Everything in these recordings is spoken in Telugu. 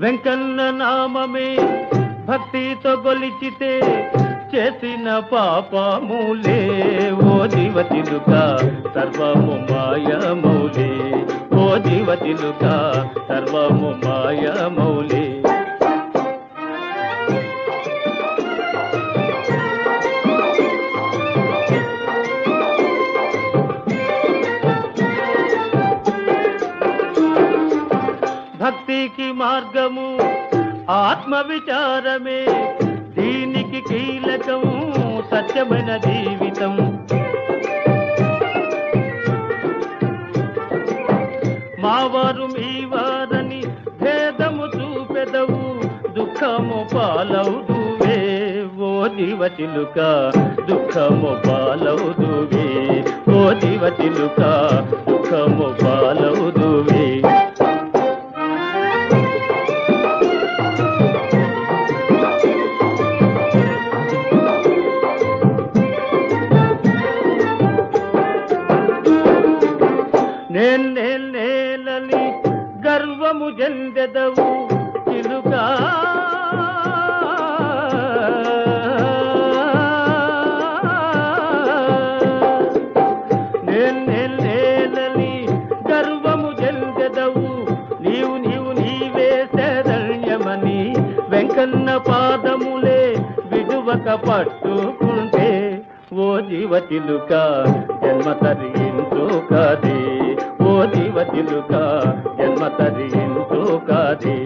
వెంకన్న నామమే భక్తితో గొలిచితే చేసిన పాపములే ఓ జీవతిలుక సర్వము మాయమౌలే ఓ జీవతిలుక సర్వము మాయమౌలే భక్తికి మార్గము ఆత్మ విచారమే దీనికి కీలకం సత్యమైన జీవితం మావారు మీ వారని భేదము చూపెదవు దుఃఖము పాలవుదువే ఓ జీవతిలుక దుఃఖము పాలవుదువే ఓ జీవతిలుక దుఃఖము పాలవుదువే నేను నేను నేలని గర్వము చెందెదవు చిలుక నేను నేను నేలని గర్వము చెందెదవు నీవు నీవు నీవే శరణ్యమని వెంకన్న పాదములే విడువక పట్టుకుంటే ఓ జీవతిలుక జన్మ తరించు కాదే ఓ జీవతిలుక జన్మ తరించు కాదే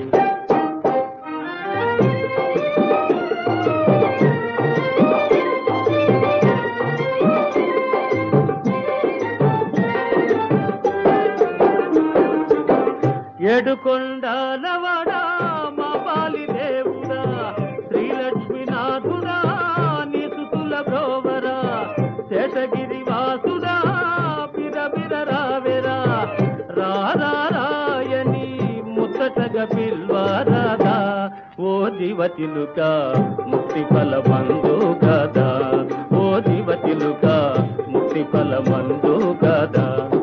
ఏడు కొండలవడా మా పాలి దేవుడా శ్రీలక్ష్మీనాథుడా నీ సుతుల బ్రోవరా శేషగిరి వాసుడా పిర పిర రావెరా రారా రాయని ముచ్చటగా పిల్వారాదా ఓ దివతిలుక ముక్తి ఫల మందు కదా ఓ దివతిలుక ముక్తి ఫల మందు కదా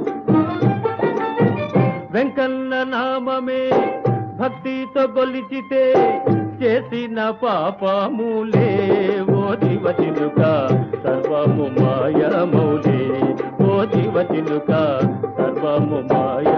వెంకన్న నామమే భక్తితో గొలిచితే చేసిన పాపములే ఓ జీవతిలుక సర్వము మాయమౌలే ఓ జీవతిలుక సర్వము మాయ